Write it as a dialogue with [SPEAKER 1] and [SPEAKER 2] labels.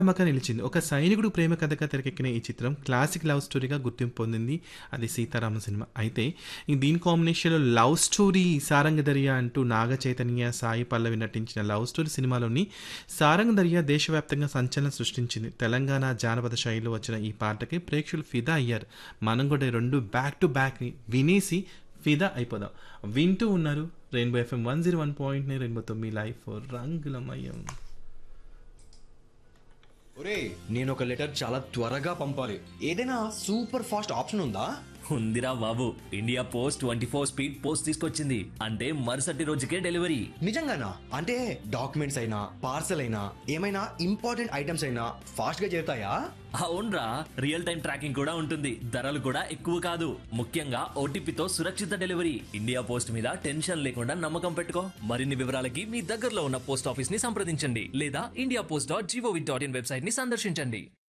[SPEAKER 1] నమ్మకంగా నిలిచింది. ఒక సైనికుడు ప్రేమ కథగా తెరకెక్కిన ఈ చిత్రం క్లాసిక్ లవ్ స్టోరీగా గుర్తింపు పొందింది. అది 'సీతారామ' సినిమా. అయితే ఈ దీని కాంబినేషన్‌లో లవ్ స్టోరీ 'సారంగ దర్యా' అంటూ నాగ చైతన్య, సాయి పల్లవి నటించిన లవ్ స్టోరీ సినిమాలోని 'సారంగ దర్యా' దేశవ్యాప్తంగా సంచలనం సృష్టించింది. తెలంగాణ జానపద శైలిలో వచ్చిన ఈ పాటకి ప్రేక్షకులు ఫిదా అయ్యారు. మనం కూడా ఈ రెండు బ్యాక్ టు బ్యాక్ వినేసి ఫిదా అయిపోదాం. వింటూ ఉన్నారు రెయిన్బో ఎఫ్ఎం 101.9 రెయిన్బోతో మీ లైఫ్ రంగులమయం.
[SPEAKER 2] ఒరే నేను ఒక లెటర్ చాలా త్వరగా పంపాలి ఏదైనా సూపర్ ఫాస్ట్ ఆప్షన్ ఉందా
[SPEAKER 3] ఉందిరా బాబు India post twenty four speed post తీసుకొచ్చింది అంటే మరుసటి రోజుకే డెలివరీ
[SPEAKER 2] నిజంగానా అంటే డాక్యుమెంట్స్ అయినా పార్సల్ అయినా ఏమైనా ఇంపార్టెంట్ ఐటమ్స్ అయినా ఫాస్ట్ గా చేరుతాయా
[SPEAKER 3] అవునరా రియల్ టైం ట్రాకింగ్ కూడా ఉంటుంది ధరలు కూడా ఎక్కువ కాదు ముఖ్యంగా ఓటీపీతో సురక్షిత డెలివరీ ఇండియా పోస్ట్ మీద టెన్షన్ లేకుండా నమ్మకం పెట్టుకో మరిన్ని వివరాలకి మీ దగ్గరలో ఉన్న పోస్ట్ ఆఫీస్ ని సంప్రదించండి లేదా India post dot gov dot in website ని సందర్శించండి